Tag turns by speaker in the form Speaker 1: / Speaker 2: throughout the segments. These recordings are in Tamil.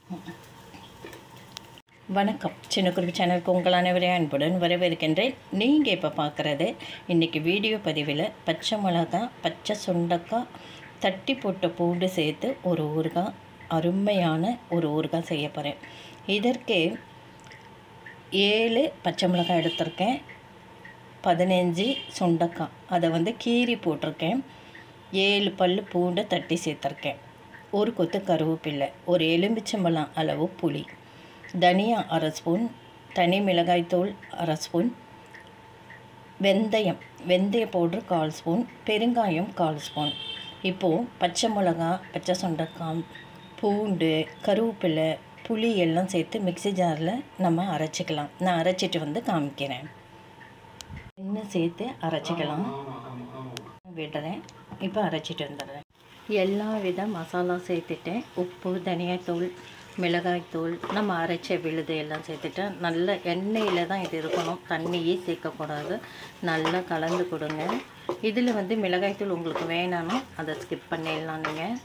Speaker 1: வணக்கம் சின்ன குறிப்பு சேனலுக்கு உங்கள் அனைவரையும் அன்புடன் வரவேற்கின்றேன் நீங்கள் இப்போ பார்க்குறது இன்றைக்கி வீடியோ பதிவில் பச்சை மிளகாய் பச்சை சுண்டக்காய் தட்டி போட்ட பூண்டு சேர்த்து ஒரு ஊறுகாய் அருமையான ஒரு ஊறுகாய் செய்ய போகிறேன் இதற்கு ஏழு பச்சை மிளகாய் எடுத்திருக்கேன் பதினஞ்சு சுண்டக்காய் அதை வந்து கீரி போட்டிருக்கேன் ஏழு பல் பூண்டை தட்டி சேர்த்துருக்கேன் ஒரு கொத்து கருவேப்பில்லை ஒரு எலுமிச்சம்பழம் அளவு புளி தனியா அரை ஸ்பூன் தனி மிளகாய்த்தூள் அரை ஸ்பூன் வெந்தயம் வெந்தய பவுட்ரு கால் ஸ்பூன் பெருங்காயம் கால் ஸ்பூன் இப்போது பச்சை மிளகா பச்சை சுண்டக்காய் பூண்டு கருவேப்பிலை புளி எல்லாம் சேர்த்து மிக்ஸி ஜாரில் நம்ம அரைச்சிக்கலாம் நான் அரைச்சிட்டு வந்து காமிக்கிறேன் எண்ணெய் சேர்த்து அரைச்சிக்கலாம் விடுறேன் இப்போ அரைச்சிட்டு வந்துடுறேன் எல்லா வித மசாலா சேர்த்துட்டேன் உப்பு தனியாத்தூள் மிளகாய்த்தூள் நம்ம அரைச்ச விழுது எல்லாம் சேர்த்துட்டேன் நல்ல எண்ணெயில் தான் இது இருக்கணும் தண்ணியே சேர்க்கக்கூடாது நல்லா கலந்து கொடுங்க இதில் வந்து மிளகாய்த்தூள் உங்களுக்கு வேணாம்னா அதை ஸ்கிப் பண்ணிடலாம் நீங்கள்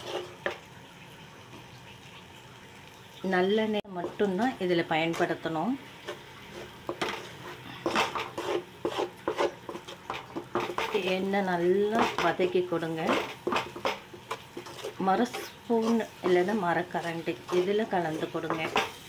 Speaker 1: நல்லெண்ணெய் மட்டும்தான் இதில் பயன்படுத்தணும் எண்ணெய் நல்லா வதக்கி கொடுங்க மர ஸ்பூன் இல்லைன்னா மரக்கரண்டி இதில் கலந்து கொடுங்க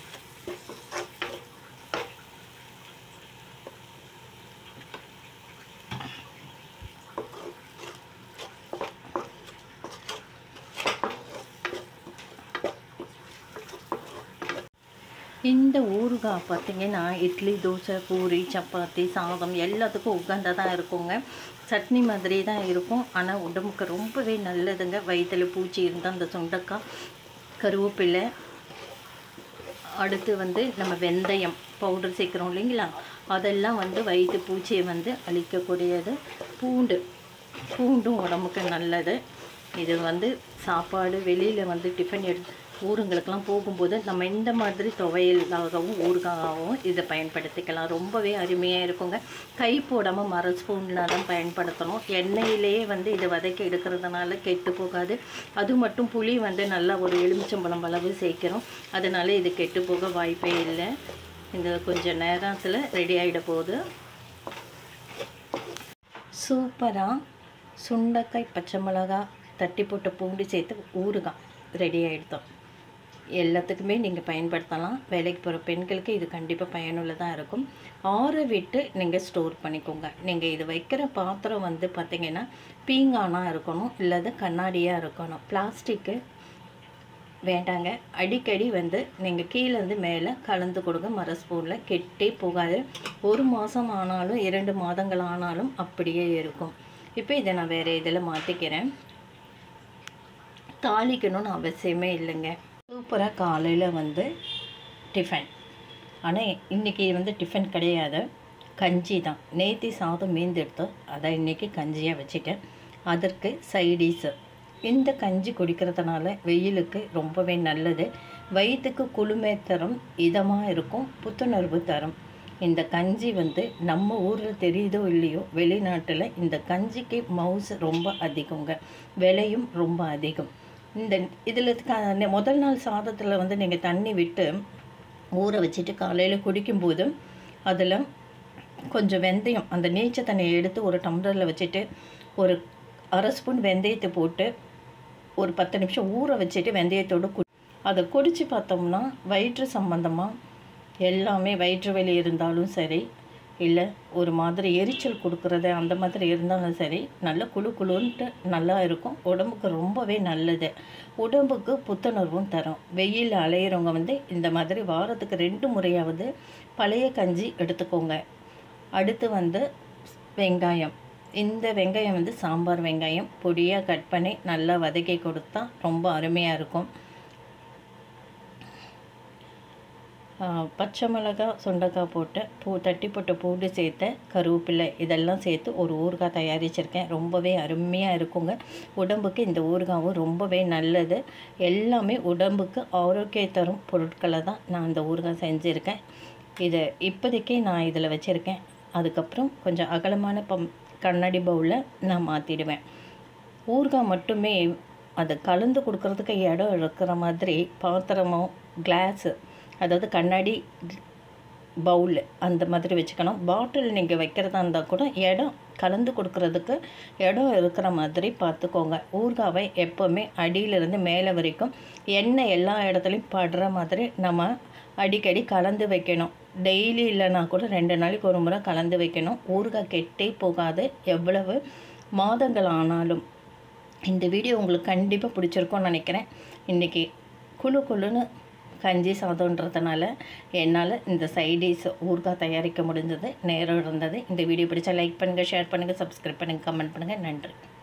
Speaker 1: இந்த ஊறுகாய் பார்த்திங்கன்னா இட்லி தோசை பூரி சப்பாத்தி சாதம் எல்லாத்துக்கும் உகந்ததாக இருக்குங்க சட்னி மாதிரி தான் இருக்கும் ஆனால் உடம்புக்கு ரொம்பவே நல்லதுங்க வயிற்றில் பூச்சி இருந்தால் அந்த சுண்டக்காய் கருவேப்பிலை அடுத்து வந்து நம்ம வெந்தயம் பவுடர் சேர்க்குறோம் இல்லைங்களா அதெல்லாம் வந்து வயிற்று பூச்சியை வந்து அழிக்கக்கூடியது பூண்டு பூண்டும் உடம்புக்கு நல்லது இது வந்து சாப்பாடு வெளியில் வந்து டிஃபன் எடுத்து ஊருங்களுக்கெல்லாம் போகும்போது நம்ம இந்த மாதிரி துவையலாகவும் ஊறுகாகவும் இதை பயன்படுத்திக்கலாம் ரொம்பவே அருமையாக இருக்குங்க கை போடாமல் மர ஸ்பூனில் தான் பயன்படுத்தணும் எண்ணெயிலேயே வந்து இதை வதக்கி எடுக்கிறதுனால கெட்டு போகாது அது மட்டும் புளி வந்து நல்லா ஒரு எலுமிச்சம்பழம் அளவு சேர்க்கிறோம் அதனால இது கெட்டு போக வாய்ப்பே இல்லை இந்த கொஞ்சம் நேரத்தில் ரெடி ஆகிட போகுது சூப்பராக சுண்டைக்காய் பச்சை மிளகா தட்டி போட்ட பூண்டு சேர்த்து ஊறுகாய் ரெடி ஆகிடுதோம் எல்லாத்துக்குமே நீங்கள் பயன்படுத்தலாம் வேலைக்கு போகிற பெண்களுக்கு இது கண்டிப்பாக பயனுள்ளதாக இருக்கும் ஆற விட்டு நீங்கள் ஸ்டோர் பண்ணிக்கோங்க நீங்கள் இது வைக்கிற பாத்திரம் வந்து பார்த்திங்கன்னா பீங்கானாக இருக்கணும் இல்லாத கண்ணாடியாக இருக்கணும் பிளாஸ்டிக்கு வேண்டாங்க அடிக்கடி வந்து நீங்கள் கீழேருந்து மேலே கலந்து கொடுங்க மர ஸ்பூனில் கெட்டே போகாது ஒரு மாதம் ஆனாலும் இரண்டு மாதங்கள் ஆனாலும் அப்படியே இருக்கும் இப்போ இதை நான் வேறு இதில் மாற்றிக்கிறேன் தாளிக்கணும்னு அவசியமே இல்லைங்க சூப்பராக காலையில் வந்து டிஃபன் ஆனால் இன்றைக்கி வந்து டிஃபன் கிடையாது கஞ்சி தான் நேத்தி சாதம் மீந்தெடுத்து அதை இன்றைக்கி கஞ்சியாக வச்சுட்டேன் அதற்கு சைடிஸு இந்த கஞ்சி குடிக்கிறதுனால வெயிலுக்கு ரொம்பவே நல்லது வயிற்றுக்கு குளுமை தரும் இதமாக இருக்கும் புத்துணர்வு தரும் இந்த கஞ்சி வந்து நம்ம ஊரில் தெரியுதோ இல்லையோ வெளிநாட்டில் இந்த கஞ்சிக்கு மவுஸ் ரொம்ப அதிகங்க விலையும் ரொம்ப அதிகம் இந்த இதில் முதல் நாள் சாதத்தில் வந்து நீங்கள் தண்ணி விட்டு ஊற வச்சுட்டு காலையில் குடிக்கும்போது அதில் கொஞ்சம் வெந்தயம் அந்த நீச்ச தண்ணியை எடுத்து ஒரு டம்ளரில் வச்சுட்டு ஒரு அரை ஸ்பூன் வெந்தயத்தை போட்டு ஒரு பத்து நிமிஷம் ஊற வச்சுட்டு வெந்தயத்தோடு கு அதை குடித்து பார்த்தோம்னா வயிற்று சம்மந்தமாக எல்லாமே வயிற்று வலி இருந்தாலும் சரி இல்லை ஒரு மாதிரி எரிச்சல் கொடுக்குறது அந்த மாதிரி இருந்தாலும் சரி நல்ல குழு குழுன்ட்டு நல்லா இருக்கும் உடம்புக்கு ரொம்பவே நல்லது உடம்புக்கு புத்துணர்வும் தரும் வெயில் அலையிறவங்க வந்து இந்த மாதிரி வாரத்துக்கு ரெண்டு முறையாவது பழைய கஞ்சி எடுத்துக்கோங்க அடுத்து வந்து வெங்காயம் இந்த வெங்காயம் வந்து சாம்பார் வெங்காயம் பொடியாக கட் பண்ணி நல்லா வதக்கி கொடுத்தா ரொம்ப அருமையாக இருக்கும் பச்சை மிளகா சுண்டக்காய் போட்டு பூ தட்டி போட்ட பூண்டு சேர்த்த கருவேப்பிலை இதெல்லாம் சேர்த்து ஒரு ஊறுகாய் தயாரிச்சிருக்கேன் ரொம்பவே அருமையாக இருக்குங்க உடம்புக்கு இந்த ஊறுகாவும் ரொம்பவே நல்லது எல்லாமே உடம்புக்கு ஆரோக்கிய தரும் பொருட்களை தான் நான் இந்த ஊறுகாய் செஞ்சுருக்கேன் இதை இப்போதைக்கு நான் இதில் வச்சுருக்கேன் அதுக்கப்புறம் கொஞ்சம் அகலமான பம் கண்ணாடி பவுலில் நான் மாற்றிடுவேன் ஊறுகாய் மட்டுமே அது கலந்து கொடுக்கறதுக்கு இடம் இருக்கிற மாதிரி பாத்திரமோ கிளாஸு அதாவது கண்ணாடி பவுல் அந்த மாதிரி வச்சுக்கணும் பாட்டில் நீங்கள் வைக்கிறதா இருந்தால் கூட இடம் கலந்து கொடுக்கறதுக்கு இடம் இருக்கிற மாதிரி பார்த்துக்கோங்க ஊறுகாவை எப்போவுமே அடியிலிருந்து மேலே வரைக்கும் எண்ணெய் எல்லா இடத்துலையும் படுற மாதிரி நம்ம அடிக்கடி கலந்து வைக்கணும் டெய்லி இல்லைன்னா கூட ரெண்டு நாளைக்கு ஒரு முறை கலந்து வைக்கணும் ஊறுகாய் கெட்டே போகாது எவ்வளவு மாதங்கள் ஆனாலும் இந்த வீடியோ உங்களுக்கு கண்டிப்பாக பிடிச்சிருக்கும்னு நினைக்கிறேன் இன்றைக்கி குழு குழுன்னு கஞ்சி சாதம்ன்றதுனால என்னால் இந்த சைடிஸ் ஊறுகாய் தயாரிக்க முடிஞ்சது நேரம் இருந்தது இந்த வீடியோ பிடிச்சா லைக் பண்ணுங்கள் ஷேர் பண்ணுங்கள் சப்ஸ்கிரைப் பண்ணுங்கள் கமெண்ட் பண்ணுங்கள் நன்றி